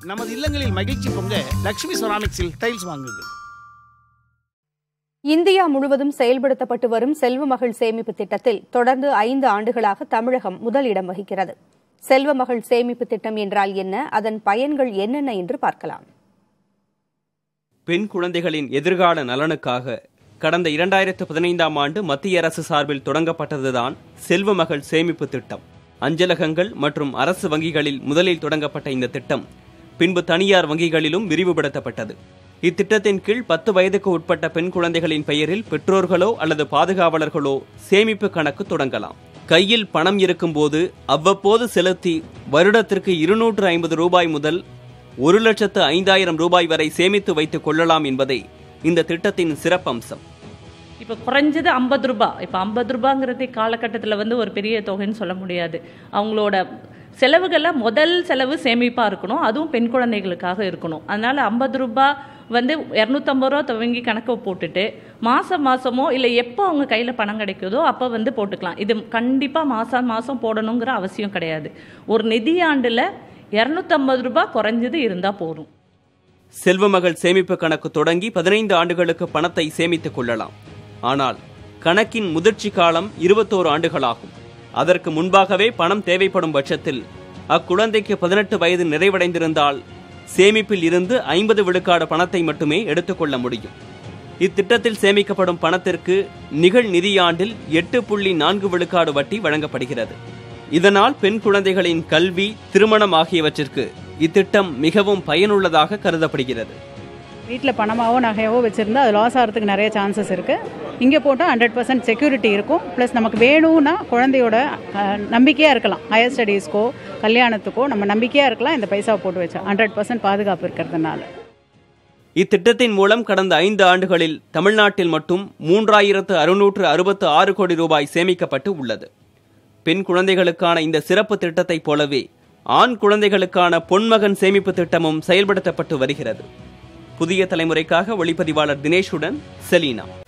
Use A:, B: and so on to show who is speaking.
A: நமது இல்லங்களில் மகிழ்ச்சி பொங்க லட்சுமி செராமிக்ஸில் டைல்ஸ் வாங்குங்கள்
B: இந்தியா முழுவதும் செயல்படுத்தப்பட்டு வரும் செல்வ மகள் சேமிப்பு திட்டத்தில் தொடர்ந்து ஐந்து ஆண்டுகளாக தமிழகம் முதலிடம் வகிக்கிறது செல்வ மகள் சேமிப்பு திட்டம் என்றால் என்ன அதன் பயன்கள் என்னென்ன என்று பார்க்கலாம்
C: பெண் குழந்தைகளின் எதிர்கால நலனுக்காக கடந்த இரண்டாயிரத்து பதினைந்தாம் ஆண்டு மத்திய அரசு சார்பில் தொடங்கப்பட்டதுதான் செல்வ மகள் சேமிப்பு திட்டம் அஞ்சலகங்கள் மற்றும் அரசு வங்கிகளில் முதலில் தொடங்கப்பட்ட இந்த திட்டம் பின்பு தனியார் வங்கிகளிலும் விரிவுபடுத்தப்பட்டது இத்திட்டத்தின் கீழ் பத்து வயதுக்கு உட்பட்ட பெண் குழந்தைகளின் பெயரில் பெற்றோர்களோ அல்லது பாதுகாவலர்களோ சேமிப்பு கணக்கு தொடங்கலாம் கையில் பணம் இருக்கும்போது அவ்வப்போது செலுத்தி வருடத்திற்கு இருநூற்று ஐம்பது ரூபாய் முதல் ஒரு லட்சத்து ஐந்தாயிரம் ரூபாய் வரை சேமித்து வைத்துக் கொள்ளலாம் என்பதே இந்த திட்டத்தின் சிறப்பம்சம்
D: இப்போ குறைஞ்சது ஐம்பது ரூபாய் இப்போ ஐம்பது ரூபாங்கிறது காலகட்டத்தில் வந்து ஒரு பெரிய தொகைன்னு சொல்ல முடியாது அவங்களோட செலவுகளில் முதல் செலவு சேமிப்பாக இருக்கணும் அதுவும் பெண் குழந்தைகளுக்காக இருக்கணும் அதனால் ஐம்பது ரூபாய் வந்து இரநூத்தம்பது ரூபா துவங்கி கணக்கு போட்டுட்டு மாதம் மாதமோ இல்லை எப்போ அவங்க கையில் பணம் கிடைக்குதோ அப்போ வந்து போட்டுக்கலாம் இது கண்டிப்பாக மாதம் மாதம் போடணுங்கிற அவசியம் கிடையாது ஒரு நிதியாண்டில் இரநூத்தம்பது ரூபாய் குறைஞ்சது இருந்தால் போதும்
C: செல்வமகள் சேமிப்பு கணக்கு தொடங்கி பதினைந்து ஆண்டுகளுக்கு பணத்தை சேமித்துக் கொள்ளலாம் ஆனால் கணக்கின் முதிர்ச்சி காலம் இருபத்தோரு ஆண்டுகளாகும் அதற்கு முன்பாகவே பணம் தேவைப்படும் பட்சத்தில் அக்குழந்தைக்கு பதினெட்டு வயது நிறைவடைந்திருந்தால் சேமிப்பில் இருந்து ஐம்பது விழுக்காடு பணத்தை மட்டுமே எடுத்துக்கொள்ள முடியும் இத்திட்டத்தில் சேமிக்கப்படும் பணத்திற்கு நிகழ் நிதியாண்டில் எட்டு புள்ளி நான்கு விழுக்காடு வட்டி வழங்கப்படுகிறது இதனால் பெண் குழந்தைகளின் கல்வி திருமணம் ஆகியவற்றிற்கு இத்திட்டம் மிகவும் பயனுள்ளதாக கருதப்படுகிறது
E: வீட்டில் பணமாவோ நகையாவோ வச்சுருந்தா அது லாஸ் ஆகிறதுக்கு நிறைய சான்சஸ் இருக்குது இங்கே போட்டால் ஹண்ட்ரட் பர்சன்ட் செக்யூரிட்டி இருக்கும் ப்ளஸ் நமக்கு வேணும்னா குழந்தையோட நம்பிக்கையாக இருக்கலாம் ஹையர் ஸ்டடீஸ்க்கோ கல்யாணத்துக்கோ நம்ம நம்பிக்கையாக இருக்கலாம் இந்த பைசாவை போட்டு வச்சா ஹண்ட்ரட் பர்சன்ட் பாதுகாப்பு இருக்கிறதுனால
C: இத்திட்டத்தின் மூலம் கடந்த ஐந்து ஆண்டுகளில் தமிழ்நாட்டில் மட்டும் மூன்றாயிரத்து அறுநூற்று அறுபத்து ஆறு கோடி ரூபாய் சேமிக்கப்பட்டு உள்ளது பெண் குழந்தைகளுக்கான இந்த சிறப்பு திட்டத்தைப் போலவே ஆண் குழந்தைகளுக்கான பொன்மகன் சேமிப்பு திட்டமும் செயல்படுத்தப்பட்டு வருகிறது புதிய தலைமுறைக்காக ஒளிப்பதிவாளர் தினேஷுடன் செலீனா